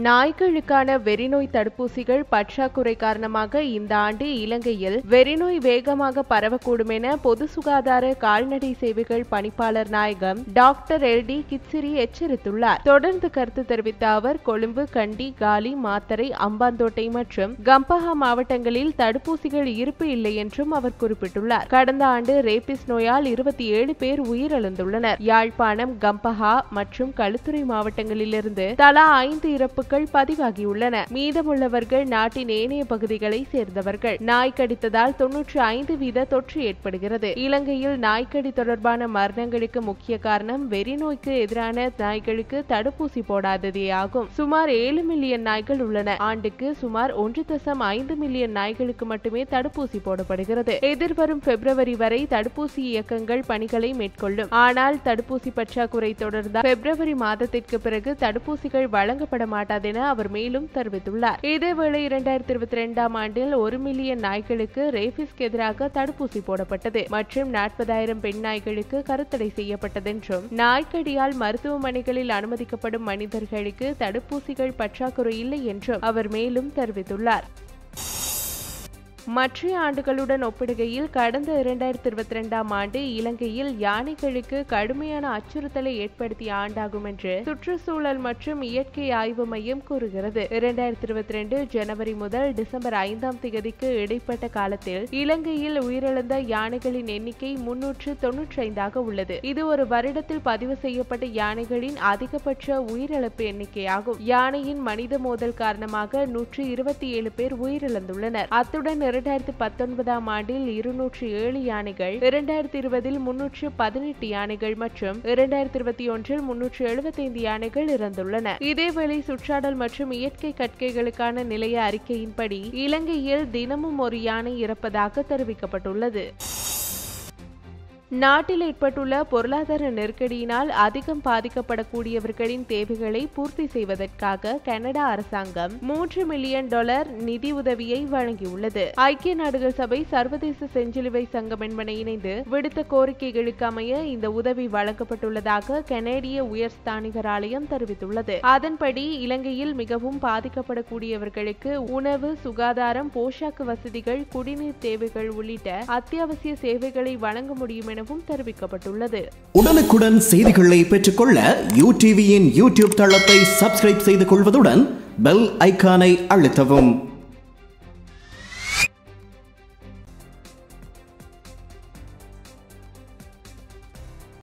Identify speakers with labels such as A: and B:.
A: நாய்களுக்கான வெறிநோய் தடுப்பூசிகள் பற்றாக்குறை காரணமாக இந்த ஆண்டு இலங்கையில் வெறிநோய் வேகமாக பரவக்கூடும் என பொது சுகாதார கால்நடை சேவைகள் பணிப்பாளர் நாயகம் டாக்டர் எல் டி கிட்சிரி எச்சரித்துள்ளார் தொடர்ந்து கருத்து தெரிவித்த அவர் கொழும்பு கண்டி காலி மாத்தரை அம்பாந்தோட்டை மற்றும் கம்பஹா மாவட்டங்களில் தடுப்பூசிகள் இருப்பு இல்லை என்றும் அவர் குறிப்பிட்டுள்ளார் கடந்த ஆண்டு ரேபிஸ் நோயால் இருபத்தி ஏழு பேர் உயிரிழந்துள்ளனர் யாழ்ப்பாணம் கம்பஹா மற்றும் களுத்துறை மாவட்டங்களிலிருந்து தலா ஐந்து இறப்புகள் பதிவாகியுள்ளன மீதமுள்ளவர்கள் நாட்டின் ஏனைய பகுதிகளை சேர்ந்தவர்கள் நாய் கடித்ததால் தொன்னூற்றி ஐந்து வீத தொற்று ஏற்படுகிறது இலங்கையில் நாய்க்கடி தொடர்பான மரணங்களுக்கு முக்கிய காரணம் வெறிநோய்க்கு எதிரான நாய்களுக்கு தடுப்பூசி போடாததே ஆகும் சுமார் ஏழு மில்லியன் நாய்கள் உள்ளன ஆண்டுக்கு சுமார் ஒன்று தசம் ஐந்து மில்லியன் நாய்களுக்கு மட்டுமே தடுப்பூசி போடப்படுகிறது எதிர்வரும் பிப்ரவரி வரை தடுப்பூசி இயக்கங்கள் பணிகளை மேற்கொள்ளும் ஆனால் தடுப்பூசி பற்றாக்குறை தொடர்ந்தால் பிப்ரவரி மாதத்திற்கு பிறகு தடுப்பூசிகள் வழங்கப்பட மாட்டாதென அவர் மேலும் தெரிவித்துள்ளார் இதேவேளை இரண்டாயிரத்தி இருபத்தி இரண்டாம் ஆண்டில் ஒரு மில்லியன் நாய்களுக்கு ரேபிஸ்க்கு எதிராக தடுப்பூசி போடப்பட்டது மற்றும் நாற்பதாயிரம் பெண் நாய்களுக்கு கருத்தடை செய்யப்பட்டதென்றும் நாய்க்கடியால் மருத்துவமனைகளில் அனுமதிக்கப்படும் மனிதர்களுக்கு தடுப்பூசிகள் பற்றாக்குறை இல்லை என்றும் அவர் மேலும் தெரிவித்துள்ளார் மற்ற ஆண்டுகளுடன் ஒப்பிடுகையில் கடந்த இரண்டாயிரத்தி இருபத்தி இரண்டாம் ஆண்டு இலங்கையில் யானைகளுக்கு கடுமையான அச்சுறுத்தலை ஏற்படுத்திய ஆண்டாகும் என்று சுற்றுச்சூழல் மற்றும் இயற்கை ஆய்வு மையம் கூறுகிறது இரண்டாயிரத்தி இருபத்தி ரெண்டு ஜனவரி முதல் டிசம்பர் ஐந்தாம் தேதிக்கு இடைப்பட்ட காலத்தில் இலங்கையில் உயிரிழந்த யானைகளின் எண்ணிக்கை முன்னூற்று தொன்னூற்றி ஐந்தாக உள்ளது இது ஒரு வருடத்தில் பதிவு செய்யப்பட்ட யானைகளின் அதிகபட்ச உயிரிழப்பு எண்ணிக்கையாகும் யானையின் மனித மோதல் காரணமாக நூற்று இருபத்தி ஏழு பேர் உயிரிழந்துள்ளனர் அத்துடன் இரண்டாயிரத்தி பத்தொன்பதாம் ஆண்டில் இருநூற்று ஏழு யானைகள் இரண்டாயிரத்தி இருபதில் முன்னூற்று பதினெட்டு யானைகள் மற்றும் இரண்டாயிரத்தி இருபத்தி ஒன்றில் முன்னூற்று எழுபத்தைந்து யானைகள் இறந்துள்ளன இதேவேளை சுற்றாடல் மற்றும் இயற்கை கற்கைகளுக்கான நிலைய அறிக்கையின்படி இலங்கையில் தினமும் ஒரு யானை இறப்பதாக தெரிவிக்கப்பட்டுள்ளது நாட்டில் ஏற்பட்டுள்ள பொருளாதார நெருக்கடியினால் அதிகம் பாதிக்கப்படக்கூடியவர்களின் தேவைகளை பூர்த்தி செய்வதற்காக கனடா அரசாங்கம் மூன்று மில்லியன் டாலர் நிதி உதவியை வழங்கியுள்ளது ஐக்கிய நாடுகள் சபை சர்வதேச செஞ்சிலுவை சங்கம் என்பன இணைந்து விடுத்த கோரிக்கைகளுக்கு அமைய இந்த உதவி வழங்கப்பட்டுள்ளதாக கனேடிய உயர்ஸ்தானிகர் ஆலயம் தெரிவித்துள்ளது அதன்படி இலங்கையில் மிகவும் பாதிக்கப்படக்கூடியவர்களுக்கு உணவு சுகாதாரம் போஷாக்கு வசதிகள் குடிநீர் தேவைகள் உள்ளிட்ட அத்தியாவசிய சேவைகளை வழங்க முடியும் என எனவும் தெரிவிக்கப்பட்டுள்ளது
B: உடனுக்குடன் செய்திகளை பெற்றுக்கொள்ள யூ டிவியின் யூடியூப் தளத்தை சப்ஸ்கிரைப் செய்து கொள்வதுடன் பெல் ஐக்கானை அழுத்தவும்